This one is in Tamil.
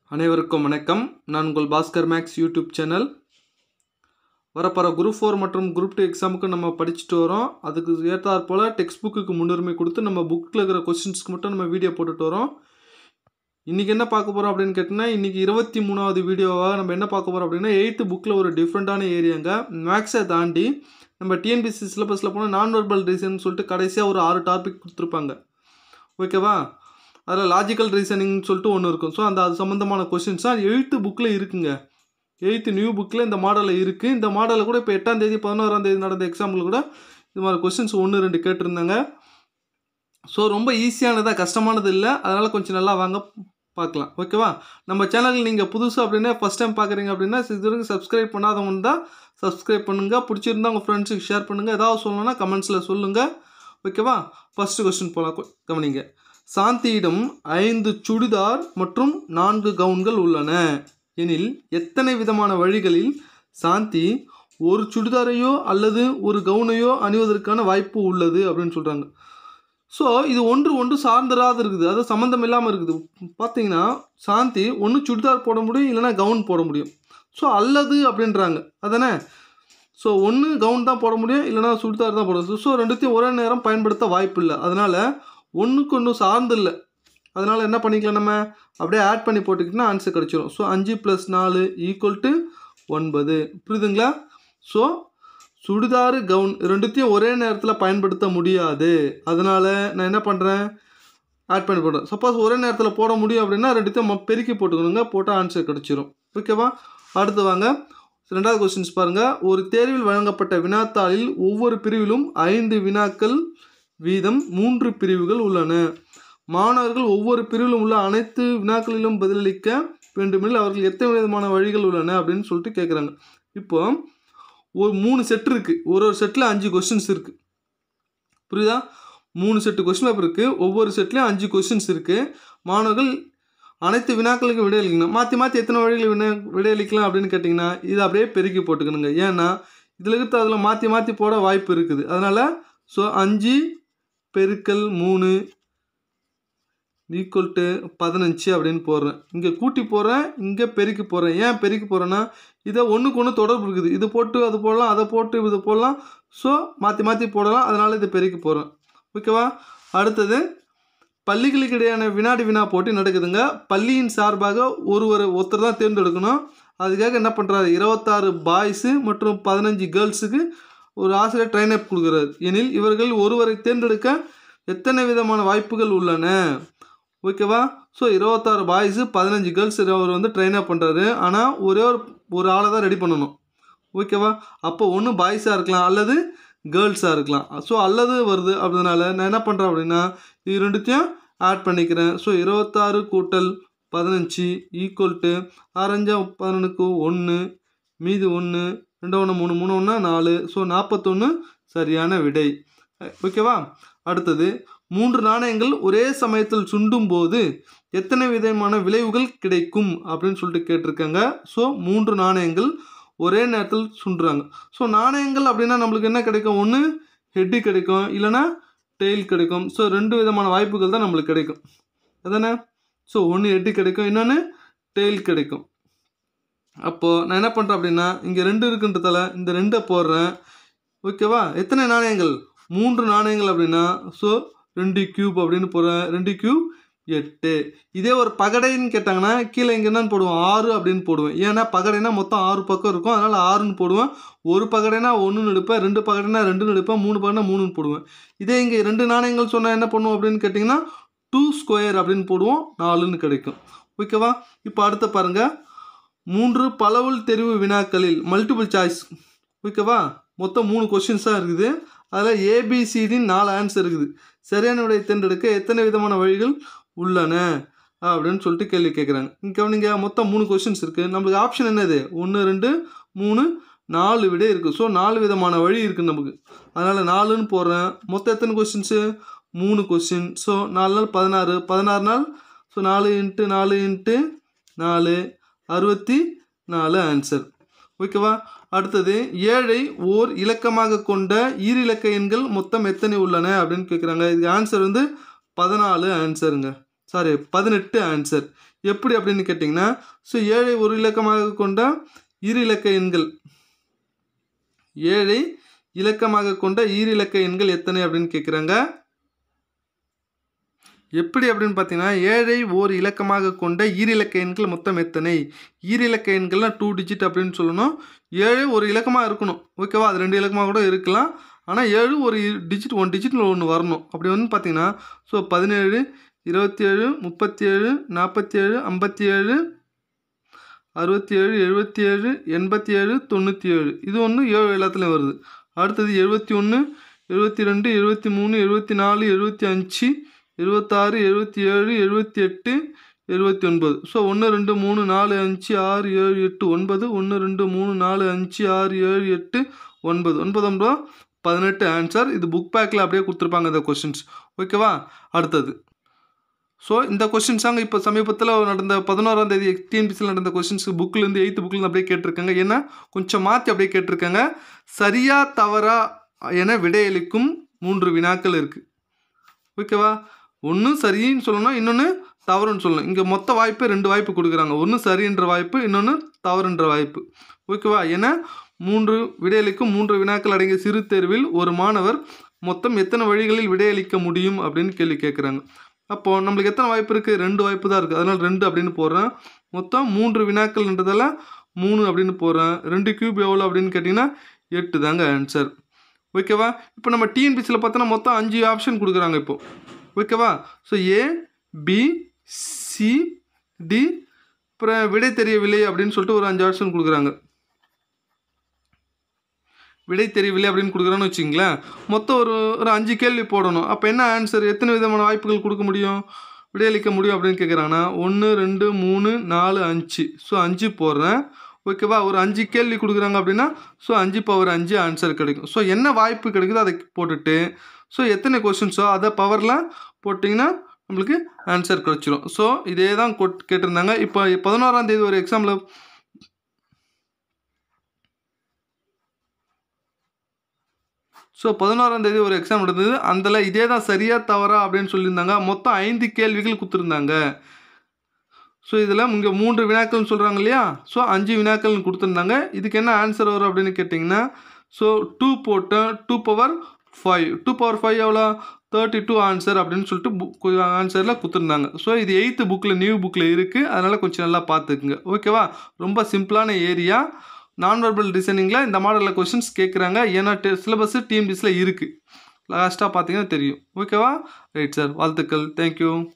அனைவருக்கும் வணக்கம் நான் உங்கள் பாஸ்கர் மேக்ஸ் யூடியூப் சேனல் வரப்போகிற குரூப் ஃபோர் மற்றும் குரூப் டூ எக்ஸாமுக்கு நம்ம படிச்சுட்டு வரோம் அதுக்கு ஏற்றாற் போல் டெக்ஸ்ட் புக்குக்கு முன்னுரிமை கொடுத்து நம்ம புக்கில் இருக்கிற கொஸ்டின்ஸ்க்கு மட்டும் நம்ம வீடியோ போட்டுட்டு வரோம் இன்றைக்கி என்ன பார்க்க போகிறோம் அப்படின்னு கேட்டிங்கன்னா இன்றைக்கி இருபத்தி மூணாவது வீடியோவாக நம்ம என்ன பார்க்க போகிறோம் அப்படின்னா எயித்து புக்கில் ஒரு டிஃப்ரெண்ட்டான ஏரியாங்க மேக்ஸை தாண்டி நம்ம டிஎன்பிசி சிலபஸில் போனால் நான் வெர்பல் ரீசன் சொல்லிட்டு கடைசியாக ஒரு ஆறு டாபிக் கொடுத்துருப்பாங்க ஓகேவா அதில் லாஜிக்கல் ரீசனிங்னு சொல்லிட்டு ஒன்று இருக்கும் ஸோ அந்த அது சம்மந்தமான கொஷின்ஸ் தான் எயித்து புக்கில் இருக்குங்க எயித்து நியூ புக்கில் இந்த மாடலில் இருக்குது இந்த மாடலில் கூட இப்போ எட்டாம் தேதி பதினோராம் தேதி நடந்த எக்ஸாம்பிள் கூட இது மாதிரி கொஷின்ஸ் ஒன்று ரெண்டு கேட்டிருந்தாங்க ஸோ ரொம்ப ஈஸியானதாக கஷ்டமானது இல்லை அதனால் கொஞ்சம் நல்லா வாங்க பார்க்கலாம் ஓகேவா நம்ம சேனல் நீங்கள் புதுசு அப்படின்னா ஃபஸ்ட் டைம் பார்க்குறீங்க அப்படின்னா இது வரைக்கும் சப்ஸ்கிரைப் பண்ணாதவங்க தான் சப்ஸ்கிரைப் பண்ணுங்கள் பிடிச்சிருந்தா உங்கள் ஃப்ரெண்ட்ஸுக்கு ஷேர் பண்ணுங்கள் ஏதாவது சொல்லணும்னா கமெண்ட்ஸில் சொல்லுங்கள் ஓகேவா ஃபஸ்ட்டு கொஸ்டின் போகலாம் கவனிங்க சாந்தியிடம் ஐந்து சுடிதார் மற்றும் நான்கு கவுன்கள் உள்ளன எனில் எத்தனை விதமான வழிகளில் சாந்தி ஒரு சுடிதாரையோ அல்லது ஒரு கவுனையோ அணிவதற்கான வாய்ப்பு உள்ளது அப்படின்னு சொல்கிறாங்க ஸோ இது ஒன்று ஒன்று சார்ந்தராது இருக்குது அது சம்மந்தம் இல்லாமல் இருக்குது பார்த்தீங்கன்னா சாந்தி ஒன்று சுடிதார் போட முடியும் இல்லைனா கவுன் போட முடியும் ஸோ அல்லது அப்படின்றாங்க அதானே ஸோ ஒன்று கவுன் தான் போட முடியும் இல்லைனா சுடிதார் தான் போட முடியும் ஸோ ரெண்டுத்தையும் ஒரே நேரம் பயன்படுத்த வாய்ப்பு இல்லை அதனால் ஒன்றுக்கு ஒன்று சார்ந்து இல்லை அதனால் என்ன பண்ணிக்கலாம் நம்ம அப்படியே ஆட் பண்ணி போட்டுக்கிட்டோம்னா ஆன்சர் கிடச்சிரும் ஸோ அஞ்சு ப்ளஸ் நாலு ஈக்குவல் டு ஒன்பது புரியுதுங்களா ஸோ சுடிதாரு கவுன் ரெண்டுத்தையும் ஒரே நேரத்தில் பயன்படுத்த முடியாது அதனால் நான் என்ன பண்ணுறேன் ஆட் பண்ணி போடுறேன் சப்போஸ் ஒரே நேரத்தில் போட முடியும் அப்படின்னா ரெண்டுத்தையும் ம- பெருக்கி போட்டுக்கணுங்க போட்டால் ஆன்சர் கிடச்சிரும் ஓகேவா அடுத்து வாங்க ரெண்டாவது கொஸ்டின்ஸ் பாருங்கள் ஒரு தேர்வில் வழங்கப்பட்ட வினாத்தாளில் ஒவ்வொரு பிரிவிலும் ஐந்து வினாக்கள் வீதம் மூன்று பிரிவுகள் உள்ளன மாணவர்கள் ஒவ்வொரு பிரிவிலும் உள்ள அனைத்து வினாக்களிலும் பதிலளிக்க வேண்டுமெனில் அவர்கள் எத்தனை விதமான வழிகள் உள்ளன அப்படின்னு சொல்லிட்டு கேட்குறாங்க இப்போ ஒரு மூணு செட் இருக்குது ஒரு ஒரு செட்டில் அஞ்சு கொஸ்டின்ஸ் இருக்குது புரியுதா மூணு செட்டு கொஸ்டின் பேப்பர் இருக்குது ஒவ்வொரு செட்லேயும் அஞ்சு கொஸ்டின்ஸ் இருக்குது மாணவர்கள் அனைத்து வினாக்களுக்கும் விடையளிக்கணும் மாற்றி மாற்றி எத்தனை வழிகள் வினா விடையளிக்கலாம் அப்படின்னு கேட்டிங்கன்னா இதை அப்படியே பெருக்கி போட்டுக்கணுங்க ஏன்னா இதில் இருக்கிற அதில் மாற்றி மாற்றி போட வாய்ப்பு இருக்குது அதனால் ஸோ அஞ்சு பெருக்கல் மூணு ஈக்குவல் டு பதினஞ்சு அப்படின்னு போடுறேன் இங்கே கூட்டி போடுறேன் இங்கே பெருக்கி போடுறேன் ஏன் பெருக்கி போடுறேன்னா இதை ஒன்றுக்கு ஒன்று தொடர்பு இருக்குது இது போட்டு அது போடலாம் அதை போட்டு இது போடலாம் ஸோ மாற்றி மாற்றி போடலாம் அதனால் இதை பெருக்கி போடுறேன் ஓகேவா அடுத்தது பள்ளிகளுக்கு இடையான வினாடி வினா போட்டி நடக்குதுங்க பள்ளியின் சார்பாக ஒருவர் ஒருத்தர் தான் தேர்ந்தெடுக்கணும் அதுக்காக என்ன பண்ணுறாரு இருபத்தாறு பாய்ஸு மற்றும் பதினஞ்சு கேர்ள்ஸுக்கு ஒரு ஆசிரியர் ட்ரைன் அப் கொடுக்குறாரு எனில் இவர்கள் ஒருவரை தேர்ந்தெடுக்க எத்தனை விதமான வாய்ப்புகள் உள்ளன ஓகேவா ஸோ இருபத்தாறு பாய்ஸு பதினஞ்சு கேர்ள்ஸ் அவர் வந்து ட்ரெயின் அப் பண்ணுறாரு ஆனால் ஒரே ஒரு ஒரு ஆளை தான் ரெடி பண்ணணும் ஓகேவா அப்போ ஒன்று பாய்ஸாக இருக்கலாம் அல்லது கேர்ள்ஸாக இருக்கலாம் ஸோ அல்லது வருது அப்படினால நான் என்ன பண்ணுறேன் அப்படின்னா இது ரெண்டுத்தையும் ஆட் பண்ணிக்கிறேன் ஸோ இருபத்தாறு கூட்டல் பதினஞ்சு ஈக்குவல் டு ஆரஞ்சா பதினொன்றுக்கு ஒன்று மீதி ஒன்று ரெண்டு ஒன்று மூணு மூணு ஒன்றா நாலு ஸோ நாற்பத்தொன்று சரியான விடை ஓகேவா அடுத்தது மூன்று நாணயங்கள் ஒரே சமயத்தில் சுண்டும் போது எத்தனை விதமான விளைவுகள் கிடைக்கும் அப்படின்னு சொல்லிட்டு கேட்டிருக்காங்க ஸோ மூன்று நாணயங்கள் ஒரே நேரத்தில் சுண்டுறாங்க ஸோ நாணயங்கள் அப்படின்னா நம்மளுக்கு என்ன கிடைக்கும் ஒன்று ஹெட்டு கிடைக்கும் இல்லைன்னா டெயில் கிடைக்கும் ஸோ ரெண்டு விதமான வாய்ப்புகள் தான் நம்மளுக்கு கிடைக்கும் அதானே ஸோ ஒன்று ஹெட்டு கிடைக்கும் இன்னொன்று டெயில் கிடைக்கும் அப்போது நான் என்ன பண்ணுறேன் அப்படின்னா இங்கே ரெண்டு இருக்குன்றதால இந்த ரெண்டை போடுறேன் ஓகேவா எத்தனை நாணயங்கள் மூன்று நாணயங்கள் அப்படின்னா ஸோ ரெண்டு கியூப் அப்படின்னு போடுறேன் ரெண்டு கியூப் எட்டு இதே ஒரு பகடைன்னு கேட்டாங்கன்னா கீழே இங்கே என்னன்னு போடுவோம் ஆறு அப்படின்னு போடுவேன் ஏன்னா பகடைனா மொத்தம் ஆறு பக்கம் இருக்கும் அதனால் ஆறுன்னு போடுவேன் ஒரு பகடைனா ஒன்றுன்னு எடுப்பேன் ரெண்டு பகடைனா ரெண்டுன்னு எடுப்பேன் மூணு பகடைனா மூணுன்னு போடுவேன் இதே இங்கே ரெண்டு நாணயங்கள் சொன்னால் என்ன பண்ணுவோம் அப்படின்னு கேட்டிங்கன்னா டூ ஸ்கொயர் அப்படின்னு போடுவோம் நாலுன்னு கிடைக்கும் ஓகேவா இப்போ அடுத்த பாருங்கள் மூன்று பலவுள் தெரிவு வினாக்களில் மல்டிபிள் சாய்ஸ் ஓகேவா மொத்தம் மூணு கொஷின்ஸ் தான் இருக்குது அதில் ஏபிசிடின்னு நாலு ஆன்சர் இருக்குது சரியான விடை தேர்ந்தெடுக்க எத்தனை விதமான வழிகள் உள்ளன அப்படின்னு சொல்லிட்டு கேள்வி கேட்குறாங்க இங்கே நீங்கள் மொத்தம் மூணு கொஷின்ஸ் இருக்குது நம்மளுக்கு ஆப்ஷன் என்னது ஒன்று ரெண்டு மூணு நாலு விடை இருக்குது ஸோ நாலு விதமான வழி இருக்குது நமக்கு அதனால் நாலுன்னு போடுறேன் மொத்தம் எத்தனை கொஷின்ஸு மூணு கொஷின் ஸோ நாலு நாள் பதினாறு பதினாறு நாள் ஸோ நாலு இன்ட்டு நாலு இன்ட்டு நாலு அறுபத்தி நாலு ஆன்சர் ஓகேவா அடுத்தது ஏழை ஓர் இலக்கமாக கொண்ட ஈரிலக்க எண்கள் மொத்தம் எத்தனை உள்ளன அப்படின்னு கேட்குறாங்க இதுக்கு ஆன்சர் வந்து பதினாலு ஆன்சருங்க சாரி பதினெட்டு ஆன்சர் எப்படி அப்படின்னு கேட்டிங்கன்னா ஸோ ஏழை ஒரு இலக்கமாக கொண்ட இரு இலக்க எண்கள் ஏழை இலக்கமாக கொண்ட ஈரிலக்க எண்கள் எத்தனை அப்படின்னு கேட்குறாங்க எப்படி அப்படின்னு பார்த்தீங்கன்னா ஏழை ஓர் இலக்கமாக கொண்ட ஈரிலக்க எண்கள் மொத்தம் எத்தனை ஈரிலக்க எண்கள்லாம் டூ டிஜிட் அப்படின்னு சொல்லணும் ஏழு ஒரு இலக்கமாக இருக்கணும் ஓகேவா அது ரெண்டு இலக்கமாக கூட இருக்கலாம் ஆனால் ஏழு ஒரு டிஜிட் ஒன் டிஜிட்டில் ஒன்று வரணும் அப்படி வந்து பார்த்தீங்கன்னா ஸோ பதினேழு இருபத்தி ஏழு முப்பத்தி ஏழு நாற்பத்தி ஏழு ஐம்பத்தி ஏழு அறுபத்தி ஏழு எழுபத்தி ஏழு எண்பத்தி ஏழு தொண்ணூற்றி ஏழு இது ஒன்று ஏழு எல்லாத்துலேயும் வருது அடுத்தது எழுபத்தி ஒன்று எழுபத்தி ரெண்டு எழுபத்தி மூணு எழுபத்தி நாலு எழுபத்தி அஞ்சு எழுபத்தாறு எழுபத்தி ஏழு எழுபத்தி எட்டு எழுபத்தி ஒன்பது ஸோ ஒன்று ரெண்டு மூணு நாலு அஞ்சு ஆறு ஏழு எட்டு ஒன்பது ஒன்று ரெண்டு மூணு நாலு அஞ்சு ஆறு ஏழு எட்டு ஒன்பது ஒன்பது ஒன்பது பதினெட்டு ஆன்சர் இது புக் பேக்கில் அப்படியே கொடுத்துருப்பாங்க இந்த கொஷின்ஸ் ஓகேவா அடுத்தது ஸோ இந்த கொஷின்ஸாங்க இப்போ சமீபத்தில் நடந்த பதினோராம் தேதி டிஎன்பிசியில் நடந்த கொஷின்ஸ் புக்லேருந்து எயித்து புக்லேருந்து அப்படியே கேட்டிருக்காங்க ஏன்னா கொஞ்சம் மாற்றி அப்படியே கேட்டிருக்காங்க சரியா தவறா என விடையளிக்கும் மூன்று வினாக்கள் இருக்குது ஓகேவா ஒன்று சரின்னு சொல்லணும் இன்னொன்று தவறுன்னு சொல்லணும் இங்கே மொத்த வாய்ப்பு ரெண்டு வாய்ப்பு கொடுக்குறாங்க ஒன்று சரின்ற வாய்ப்பு இன்னொன்று தவறுன்ற வாய்ப்பு ஓகேவா ஏன்னா மூன்று விடையளிக்கும் மூன்று வினாக்கள் அடங்கிய சிறு தேர்வில் ஒரு மாணவர் மொத்தம் எத்தனை வழிகளில் விடையளிக்க முடியும் அப்படின்னு கேள்வி கேட்குறாங்க அப்போது நம்மளுக்கு எத்தனை வாய்ப்பு இருக்குது ரெண்டு வாய்ப்பு தான் இருக்குது அதனால் ரெண்டு அப்படின்னு போடுறேன் மொத்தம் மூன்று வினாக்கள்ன்றதால மூணு அப்படின்னு போடுறேன் ரெண்டு கியூப் எவ்வளோ அப்படின்னு கேட்டிங்கன்னா எட்டு தாங்க ஆன்சர் ஓகேவா இப்போ நம்ம டிஎன்பிசியில் பார்த்தோன்னா மொத்தம் அஞ்சு ஆப்ஷன் கொடுக்குறாங்க இப்போ ஓகேவா so A B C D அப்புறம் விடை தெரியவில்லை அப்படின்னு சொல்லிட்டு ஒரு அஞ்சு ஆப்ஷன் கொடுக்குறாங்க விடை தெரியவில்லை அப்படின்னு கொடுக்குறான்னு வச்சிங்களேன் மொத்தம் ஒரு ஒரு அஞ்சு கேள்வி போடணும் அப்போ என்ன ஆன்சர் எத்தனை விதமான வாய்ப்புகள் கொடுக்க முடியும் விடையளிக்க முடியும் அப்படின்னு கேட்குறாங்கன்னா ஒன்று ரெண்டு மூணு நாலு அஞ்சு ஸோ அஞ்சு போடுறேன் ஓகேவா ஒரு அஞ்சு கேள்வி கொடுக்குறாங்க அப்படின்னா ஸோ அஞ்சு பவர் அஞ்சு ஆன்சர் கிடைக்கும் ஸோ என்ன வாய்ப்பு கிடைக்குதோ அதை போட்டுட்டு ஸோ எத்தனை கொஷின்ஸோ அதை பவரில் போட்டிங்கன்னா நம்மளுக்கு ஆன்சர் கிடச்சிரும் ஸோ இதே தான் கேட்டிருந்தாங்க இப்போ பதினோராம் தேதி ஒரு எக்ஸாமில் ஸோ பதினோராம் தேதி ஒரு எக்ஸாம் நடந்தது அதில் இதே தான் சரியா தவறா அப்படின்னு சொல்லியிருந்தாங்க மொத்தம் ஐந்து கேள்விகள் கொடுத்துருந்தாங்க ஸோ இதில் இங்கே மூன்று வினாக்கள்னு சொல்கிறாங்க இல்லையா ஸோ அஞ்சு வினாக்கள்னு கொடுத்துருந்தாங்க இதுக்கு என்ன ஆன்சர் வரும் அப்படின்னு கேட்டிங்கன்னா ஸோ டூ போட்டேன் two power five two power five எவ்வளோ தேர்ட்டி டூ ஆன்சர் அப்படின்னு சொல்லிட்டு புக் ஆன்சரில் கொடுத்துருந்தாங்க ஸோ இது எயித்து புக்கில் நியூ புக்கில் இருக்குது அதனால் கொஞ்சம் நல்லா பார்த்துக்குங்க ஓகேவா ரொம்ப சிம்பிளான ஏரியா நான் வெர்பல் டிசைனிங்கில் இந்த மாடலில் கொஷின்ஸ் கேட்குறாங்க ஏன்னா டெ சிலபஸ்ஸு டிஎன்பிஸில் இருக்குது லாஸ்ட்டாக பார்த்தீங்கன்னா தெரியும் ஓகேவா ரைட் சார் வாழ்த்துக்கள் தேங்க்யூ